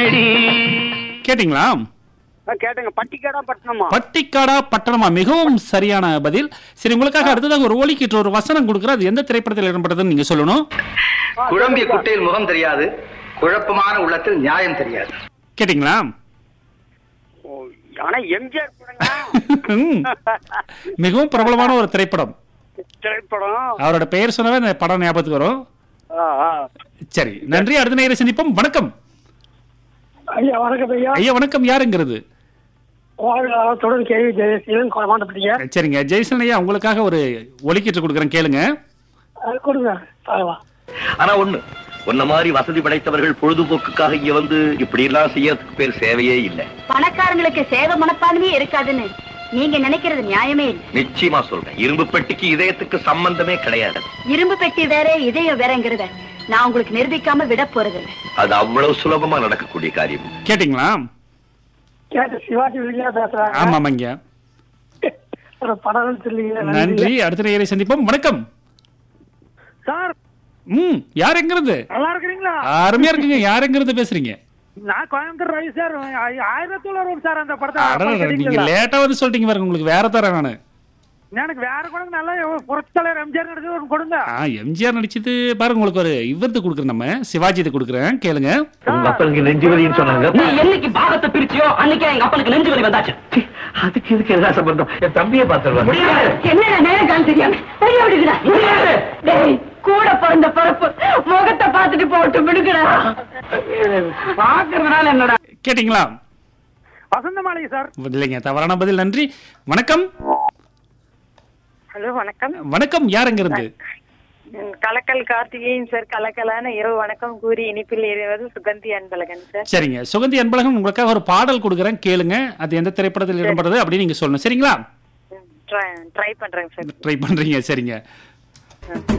என்னடி கேட்டிங்களா ஆ, கேட்டுங்க பட்டிக்காடா பட்டணமா பட்டிக்காடா பட்டணமா மிகவும் சரியான பதில் சரி உங்களுக்காக அடுத்ததாக ஒரு ஒலிக்கிட்டு ஒரு வசனம் கொடுக்குற அது எந்த திரைப்படத்தில் இடம்பெற்றதுன்னு நீங்க சொல்லணும் குழம்பிய குட்டையில் முகம் தெரியாது குழப்பமான உள்ளத்தில் நியாயம் தெரியாது கேட்டிங்களா ஓ, ஆனா எம்ஜிஆர் படங்க ம். மிகவும் பிரபலமான ஒரு திரைப்படம் திரைப்படம் அவரோட பெயர் சொன்னவே அந்த படம் ஞாபகத்துக்கு வரும் ஆ, ஆ. சரி நன்றி அடுத்த நேரம் சந்திப்போம் வணக்கம் ஐயா வணக்கம் ஐயா ஐயா வணக்கம் யாருங்கிறது வாழ்க தொடர்ந்து கேள்வி ஜெயசீலன் கொலமாட்டப்பட்டீங்க சரிங்க ஜெய்சன் ஐயா உங்களுக்காக ஒரு ஒலிக்கிட்டு கொடுக்குறேன் கேளுங்க அது கொடுங்க பார்க்கலாம் ஆனா ஒண்ணு உன்ன மாதிரி வசதி படைத்தவர்கள் பொழுதுபோக்குக்காக இங்க வந்து இப்படி எல்லாம் செய்யறதுக்கு பேர் சேவையே இல்ல பணக்காரங்களுக்கு சேவை மனப்பான்மையே இருக்காதுன்னு நீங்க நினைக்கிறது நியாயமே இல்லை நிச்சயமா சொல்றேன் இரும்பு பெட்டிக்கு இதயத்துக்கு சம்பந்தமே கிடையாது இரும்பு பெட்டி வேற இதயம் வேறங்கிறத நான் உங்களுக்கு நிரூபிக்காம விட போறதில்லை அது அவ்வளவு சுலபமா நடக்கக்கூடிய காரியம் கேட்டிங்களா கேட்ட சிவாஜி விஜயா பேசுறாங்க ஆமாமாங்க ஒரு படம் தெரியல நன்றி அடுத்த நேரம் சந்திப்போம் வணக்கம் சார் ம் யார் எங்கிறது நல்லா இருக்கிறீங்களா அருமையா இருக்குங்க யார் எங்கிறது பேசுறீங்க நான் கோயம்புத்தூர் ரவி சார் ஆயிரத்துல ரோடு சார் அந்த அடடட, படத்தை நீங்க தெரியுங்களா? லேட்டா வந்து சொல்லிட்டீங்க பாருங்க உங்களுக்கு வேற தரேன் நானு எனக்கு வேற கூட நல்லா புரட்சித்தலைவர் எம்ஜிஆர் நடிச்சது ஒன்று கொடுங்க ஆ எம்ஜிஆர் நடிச்சது பாருங்க உங்களுக்கு ஒரு இவரது கொடுக்குறேன் நம்ம சிவாஜி இது கொடுக்குறேன் கேளுங்க உங்க அப்பனுக்கு நெஞ்சு வலின்னு சொன்னாங்க நீ என்னைக்கு பாகத்தை பிரிச்சியோ அன்னைக்கே எங்க அப்பனுக்கு நெஞ்சு வலி வந்தாச்சு அதுக்கு எதுக்கு என்ன சம்பந்தம் என் தம்பியை பார்த்துருவாங்க முடியாது என்ன நேரம் தெரியாம வெளிய விடுகிறா முடியாது டேய் கூட பிறந்த பிறப்பு முகத்தை பார்த்துட்டு போட்டு விடுகிறா பாக்குறதுனால என்னடா கேட்டிங்களா வசந்த மாளிகை சார் இல்லைங்க தவறான பதில் நன்றி வணக்கம் ஹலோ வணக்கம் வணக்கம் யார் எங்கிருந்து ம், கலக்கல் கார்த்திகேயன் சார் கலக்கலான இரவு வணக்கம் கூறி இனிப்பில் இருவது சுகந்தி அன்பழகன் சார் சரிங்க சுகந்தி அன்பழகன் உங்களுக்காக ஒரு பாடல் கொடுக்குறேன் கேளுங்க அது எந்த திரைப்படத்தில் இடம்பெறது அப்படின்னு நீங்க சொல்லணும் சரிங்களா ட்ரை பண்றேங்க சார் ட்ரை பண்றீங்க சரிங்க